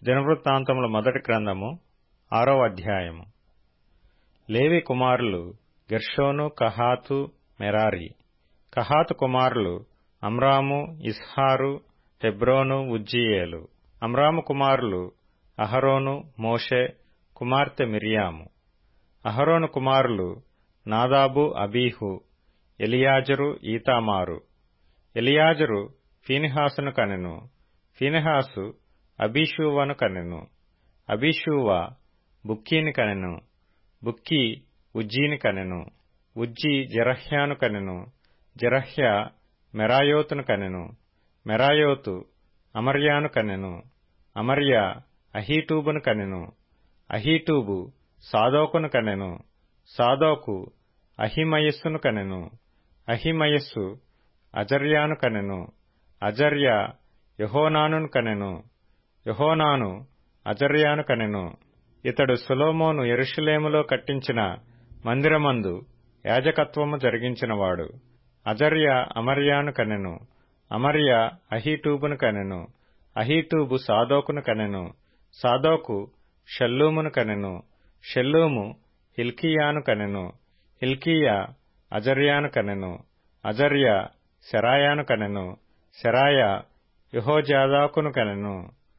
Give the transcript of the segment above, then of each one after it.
దినవృత్తాంతముల మొదటి గ్రంథము ఆరో అధ్యాయము లేవి కుమారులు గెర్షోను కహాతు మెరారి కహాతు కుమారులు అమ్రాము ఇస్హారు హెబ్రోను ఉజ్జీయేలు అమ్రాము కుమారులు అహరోను మోషే కుమార్తె మిరియాము అహరోను కుమారులు నాదాబు అబీహు ఎలియాజరు ఈతామారు ఎలియాజరు ఫీనిహాసును కనెను ఫీనిహాసు అబీషూవను కనెను అబీషూవ బుక్కీని కనెను బుక్కీ ఉజ్జీని కనెను ఉజ్జీ జెరహ్యాను కనెను జెరహ్య మెరాయోతును కనెను మెరాయోతు అమర్యాను కనెను అమర్య అహీటూబును కనెను అహీటూబు సాదోకును కనెను సాదోకు అహిమయస్సును కనెను అహిమయస్సు అజర్యాను కనెను అజర్య యహోనానును కనెను యహోనాను అజర్యాను కనెను ఇతడు సులోమోను ఎరుషులేములో కట్టించిన మందిరమందు యాజకత్వము జరిగించినవాడు అజర్య అమర్యాను కనెను అమర్య అహీటూబును కనెను అహీటూబు సాదోకును కనెను సాదోకు షల్లూమును కనెను షల్లూము హిల్కీయాను కనెను హిల్కీయా అజర్యాను కనెను అజర్య శరాయాను కనెను శరాయ యహోజాదాకును కనెను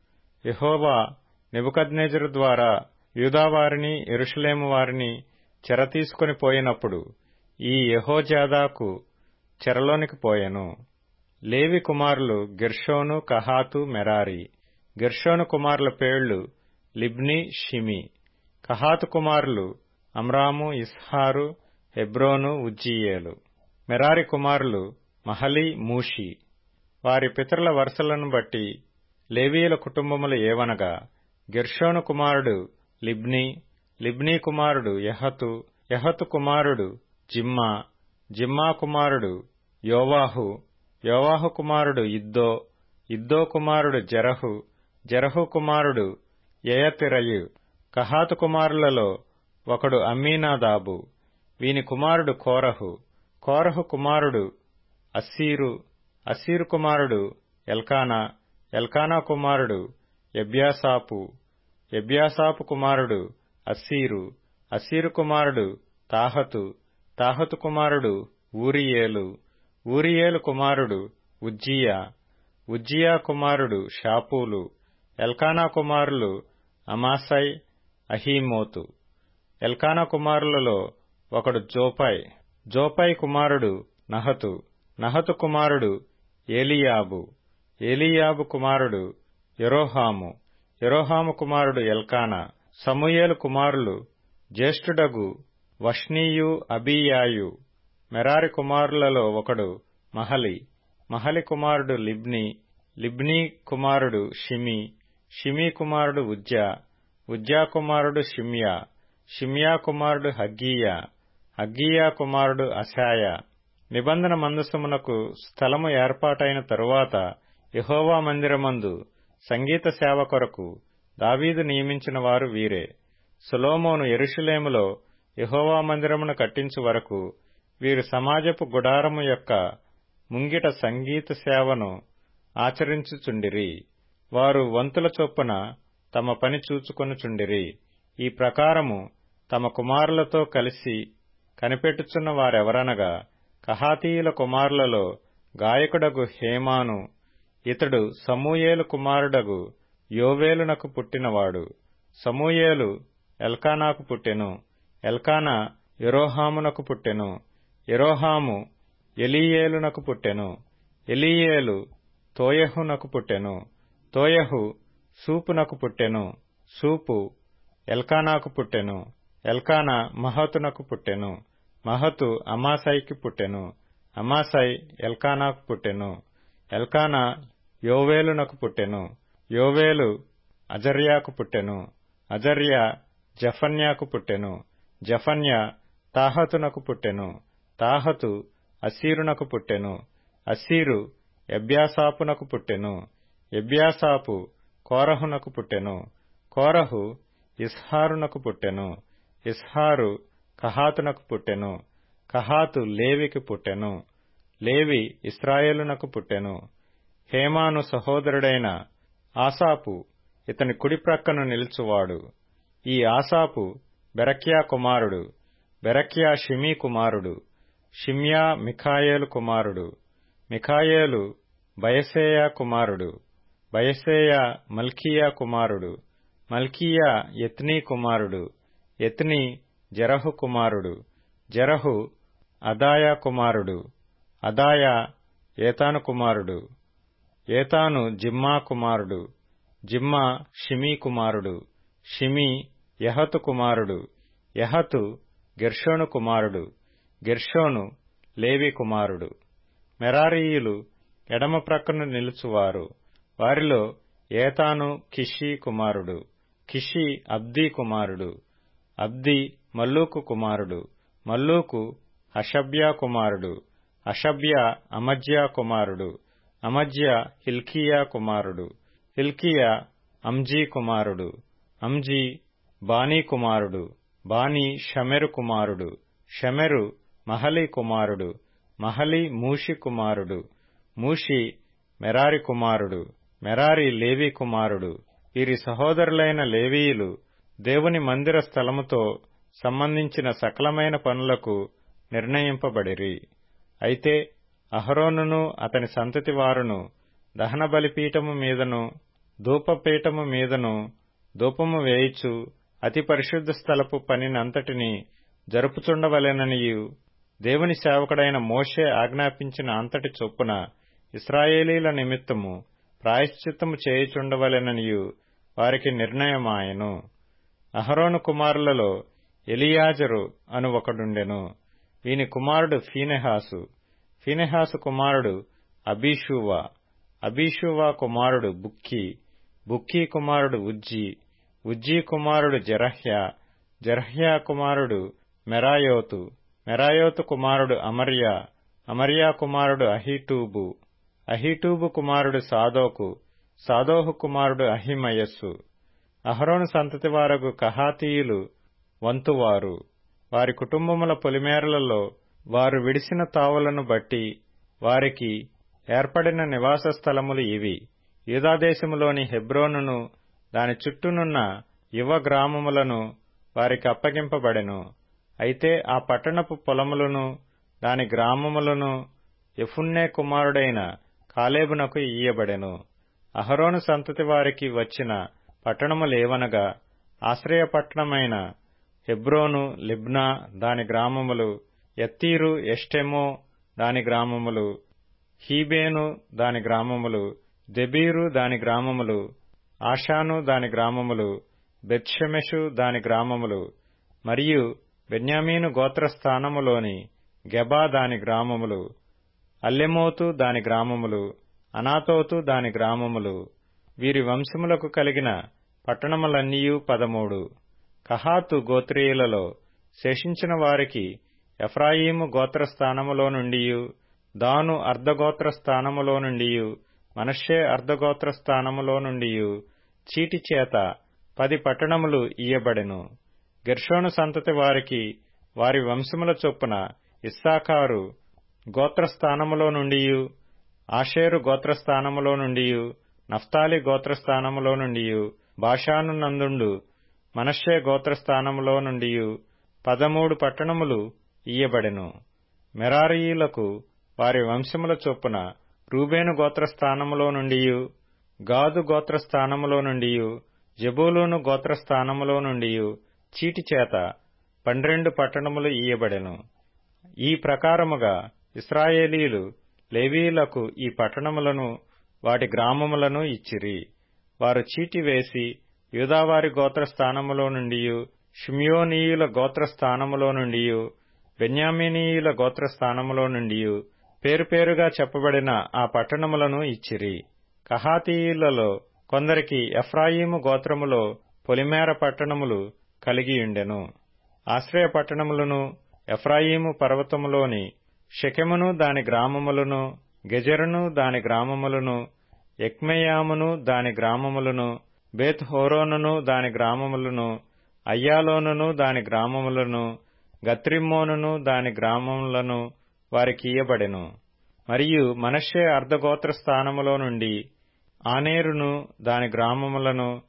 యహోవా నెబుకద్నేజరు ద్వారా యూదావారిని ఎరుషులేము వారిని చెర తీసుకుని పోయినప్పుడు ఈ యహోజాదాకు చెరలోనికి పోయెను లేవి కుమారులు గెర్షోను కహాతు మెరారి గెర్షోను కుమారుల పేళ్లు లిబ్ని షిమి కహాతు కుమారులు అమ్రాము ఇస్హారు హెబ్రోను ఉజ్జీయేలు మెరారి కుమారులు మహలి మూషి వారి పితరుల వరుసలను బట్టి లేవీయుల కుటుంబములు ఏవనగా గెర్షోను కుమారుడు లిబ్ని లిబ్నీ కుమారుడు యహతు యహతు కుమారుడు జిమ్మా జిమ్మా కుమారుడు యోవాహు యోవాహు కుమారుడు ఇద్దో ఇద్దో కుమారుడు జరహు జరహు కుమారుడు యయతిరయు కహాతు కుమారులలో ఒకడు అమ్మీనాదాబు వీని కుమారుడు కోరహు కోరహు కుమారుడు అస్సీరు అస్సీరు కుమారుడు ఎల్కానా ఎల్కానా కుమారుడు ఎబ్యాసాపు ఎబ్యాసాపు కుమారుడు అస్సీరు అస్సీరు కుమారుడు తాహతు తాహతు కుమారుడు ఊరియేలు ఊరియేలు కుమారుడు ఉజ్జియా ఉజ్జియా కుమారుడు షాపూలు ఎల్కానా కుమారులు అమాసై అహీమోతు ఎల్కానా కుమారులలో ఒకడు జోపై జోపై కుమారుడు నహతు నహతు కుమారుడు ఏలియాబు ఏలియాబు కుమారుడు యరోహాము యరోహాము కుమారుడు ఎల్కానా సమూయేలు కుమారులు జ్యేష్ఠుడగు వష్నీయు అబీయాయు మెరారి కుమారులలో ఒకడు మహలి మహలి కుమారుడు లిబ్ని లిబ్నీ కుమారుడు షిమి షిమి కుమారుడు ఉజ్జా ఉజ్జా కుమారుడు షిమ్యా షిమ్యా కుమారుడు హగ్గీయా హగ్గీయా కుమారుడు అశాయ నిబంధన మందసమునకు స్థలము ఏర్పాటైన తరువాత యహోవా మందిరమందు సంగీత సేవ కొరకు దావీదు నియమించిన వారు వీరే సులోమోను ఎరుషులేములో యహోవా మందిరమును కట్టించు వరకు వీరు సమాజపు గుడారము యొక్క ముంగిట సంగీత సేవను ఆచరించుచుండిరి వారు వంతుల చొప్పున తమ పని చూచుకొనుచుండిరి ఈ ప్రకారము తమ కుమారులతో కలిసి కనిపెట్టుచున్న వారెవరనగా కహాతీయుల కుమారులలో గాయకుడగు హేమాను ఇతడు సమూయేలు కుమారుడగు యోవేలునకు పుట్టినవాడు సమూయేలు ఎల్కానాకు పుట్టెను ఎల్కానా యరోహామునకు పుట్టెను యరోహాము ఎలీయేలునకు పుట్టెను ఎలీయేలు తోయహునకు పుట్టెను తోయహు సూపునకు పుట్టెను సూపు ఎల్కానాకు పుట్టెను ఎల్కానా మహతునకు పుట్టెను మహతు అమాసైకి పుట్టెను అమాసై ఎల్కానాకు పుట్టెను ఎల్కానా యోవేలునకు పుట్టెను యోవేలు అజర్యాకు పుట్టెను అజర్య జఫన్యాకు పుట్టెను జఫన్య తాహతునకు పుట్టెను తాహతు అసీరునకు పుట్టెను అసీరు ఎబ్యాసాపునకు పుట్టెను ఎబ్యాసాపు కోరహునకు పుట్టెను కోరహు ఇస్హారునకు పుట్టెను ఇస్హారు కహాతునకు పుట్టెను కహాతు లేవికి పుట్టెను లేవి ఇస్రాయేలునకు పుట్టెను హేమాను సహోదరుడైన ఆసాపు ఇతని కుడి ప్రక్కను నిలుచువాడు ఈ ఆసాపు బెరక్యా కుమారుడు బెరక్యా షిమీ కుమారుడు షిమ్యా మిఖాయేలు కుమారుడు మిఖాయేలు బయసేయా కుమారుడు బయసేయా మల్కియా కుమారుడు మల్కియా యత్నీ కుమారుడు యత్ని జరహు కుమారుడు జరహు అదాయా కుమారుడు అదాయా ఏతాను కుమారుడు ఏతాను జిమ్మా కుమారుడు జిమ్మా షిమీ కుమారుడు షిమీ యహతు కుమారుడు యహతు గెర్షోను కుమారుడు గెర్షోను లేవి కుమారుడు మెరారీయులు ఎడమ ప్రక్కన నిలుచువారు వారిలో ఏతాను కిషి కుమారుడు కిషి అబ్దీ కుమారుడు అబ్ది మల్లూకు కుమారుడు మల్లూకు హషబ్యా కుమారుడు హషబ్యా అమజ్యా కుమారుడు అమజ్య హిల్కియా కుమారుడు హిల్కియా అంజీ కుమారుడు అంజీ బానీ కుమారుడు బానీ షమెరు కుమారుడు షమెరు మహలి కుమారుడు మహలి మూషి కుమారుడు మూషి మెరారి కుమారుడు మెరారి లేవి కుమారుడు వీరి సహోదరులైన లేవీయులు దేవుని మందిర స్థలముతో సంబంధించిన సకలమైన పనులకు నిర్ణయింపబడిరి అయితే అహరోనును అతని సంతతి వారును దహన బలిపీఠము మీదను ధూపపీఠము మీదను ధూపము వేయిచు అతి పరిశుద్ధ స్థలపు పనినంతటిని జరుపుచుండవలెననియు దేవుని సేవకుడైన మోషే ఆజ్ఞాపించిన అంతటి చొప్పున ఇస్రాయేలీల నిమిత్తము ప్రాయశ్చిత్తము చేయుచుండవలెననియు వారికి నిర్ణయమాయెను అహరోను కుమారులలో ఎలియాజరు అను ఒకడుండెను వీని కుమారుడు ఫీనెహాసు ఫీనెహాసు కుమారుడు అబీషూవా అబీషూవా కుమారుడు బుక్కీ బుక్కీ కుమారుడు ఉజ్జీ ఉజ్జీ కుమారుడు జరహ్యా జరహ్యా కుమారుడు మెరాయోతు మెరాయోతు కుమారుడు అమర్యా అమర్యా కుమారుడు అహీటూబు అహీటూబు కుమారుడు సాదోకు సాదోహు కుమారుడు అహిమయస్సు అహరోను సంతతి వారగు కహాతీయులు వంతువారు వారి కుటుంబముల పొలిమేరలలో వారు విడిసిన తావులను బట్టి వారికి ఏర్పడిన నివాస స్థలములు ఇవి యూదాదేశములోని హెబ్రోనును దాని చుట్టూనున్న యువ గ్రామములను వారికి అప్పగింపబడెను అయితే ఆ పట్టణపు పొలములను దాని గ్రామములను ఎఫున్నే కుమారుడైన కాలేబునకు ఇయ్యబడెను అహరోను సంతతి వారికి వచ్చిన పట్టణములేవనగా ఆశ్రయపట్టణమైన హెబ్రోను లిబ్నా దాని గ్రామములు ఎత్తీరు ఎష్టెమో దాని గ్రామములు హీబేను దాని గ్రామములు దెబీరు దాని గ్రామములు ఆషాను దాని గ్రామములు బెత్షెమెషు దాని గ్రామములు మరియు బెన్యామీను గోత్రస్థానములోని గెబా దాని గ్రామములు అల్లెమోతు దాని గ్రామములు అనాతోతు దాని గ్రామములు వీరి వంశములకు కలిగిన పట్టణములన్నీయు పదమూడు కహాతు గోత్రీయులలో శేషించిన వారికి ఎఫ్రాయిము గోత్రస్థానములో నుండియు దాను అర్ధగోత్ర స్థానములో నుండియు మనషే అర్ధగోత్ర స్థానములో నుండియు చీటి చేత పది పట్టణములు ఇయ్యబడెను గెర్షోను సంతతి వారికి వారి వంశముల చొప్పున ఇస్సాకారు గోత్రస్థానములో నుండియు ఆషేరు గోత్రస్థానములో నుండియు నఫ్తాలి గోత్రస్థానములో నుండియు బాషాను నందుండు మనషే గోత్రస్థానములో నుండియు పదమూడు పట్టణములు ఇయ్యబడెను మెరారీయులకు వారి వంశముల చొప్పున రూబేను గోత్రస్థానములో నుండియు గాదు గోత్రస్థానములో నుండియు జబూలూను గోత్రస్థానములో నుండియు చీటి చేత పన్నెండు పట్టణములు ఇయ్యబడెను ఈ ప్రకారముగా ఇస్రాయేలీలు లేవీయులకు ఈ పట్టణములను వాటి గ్రామములను ఇచ్చిరి వారు చీటి వేసి యూదావారి గోత్రస్థానములో నుండియు షిమ్యోనీయుల గోత్రస్థానములో నుండియు బెన్యామినీయుల గోత్రస్థానములో నుండియు పేరుపేరుగా చెప్పబడిన ఆ పట్టణములను ఇచ్చిరి కహాతీయులలో కొందరికి ఎఫ్రాయిము గోత్రములో పొలిమేర పట్టణములు కలిగియుండెను ఆశ్రయ పట్టణములను ఎఫ్రాయిము పర్వతములోని షెకెమును దాని గ్రామములను గెజెరును దాని గ్రామములను ఎక్మేయామును దాని గ్రామములను బేత్ హోరోనును దాని గ్రామములను అయ్యాలోనును దాని గ్రామములను గత్రిమ్మోనును దాని గ్రామములను వారికియ్యబడెను మరియు మనషే అర్ధగోత్ర స్థానములో నుండి ఆనేరును దాని గ్రామములను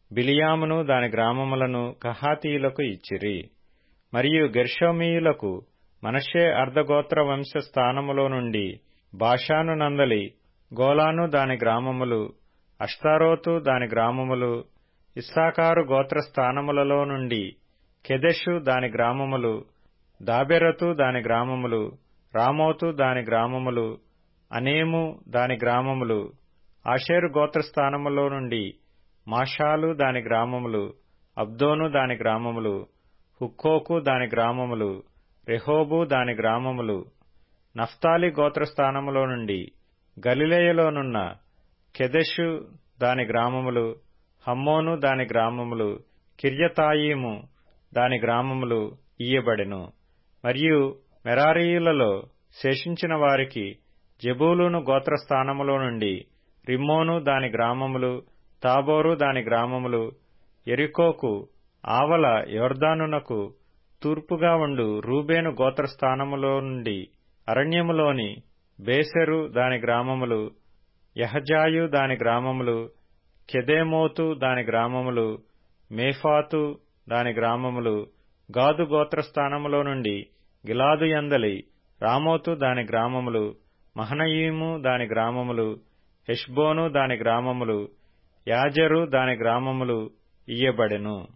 బిలియామును దాని గ్రామములను కహాతీయులకు ఇచ్చిరి మరియు గెర్షోమీయులకు మనషే అర్ధగోత్ర వంశ స్థానములో నుండి బాషాను నందలి గోలాను దాని గ్రామములు అష్తారోతు దాని గ్రామములు ఇస్సాకారు గోత్ర స్థానములలో నుండి కెదెషు దాని గ్రామములు దాబెరతు దాని గ్రామములు రామోతు దాని గ్రామములు అనేము దాని గ్రామములు ఆషేరు గోత్ర స్థానములో నుండి మాషాలు దాని గ్రామములు అబ్దోను దాని గ్రామములు హుక్కోకు దాని గ్రామములు రెహోబు దాని గ్రామములు నఫ్తాలి గోత్రస్థానములో నుండి గలిలయలోనున్న కెదెషు దాని గ్రామములు హమ్మోను దాని గ్రామములు కిర్యతాయిము దాని గ్రామములు ఇయ్యబడెను మరియు మెరారీయులలో శేషించిన వారికి జబూలును గోత్రస్థానములో నుండి రిమ్మోను దాని గ్రామములు తాబోరు దాని గ్రామములు ఎరికోకు ఆవల యోర్దానునకు తూర్పుగా ఉండు రూబేను గోత్రస్థానములో నుండి అరణ్యములోని బేసెరు దాని గ్రామములు యహజాయు దాని గ్రామములు కెదేమోతు దాని గ్రామములు మేఫాతు దాని గ్రామములు గాదు గోత్రస్థానములో నుండి గిలాదు యందలి రామోతు దాని గ్రామములు మహనయీము దాని గ్రామములు హెష్బోను దాని గ్రామములు యాజరు దాని గ్రామములు ఇయ్యబడెను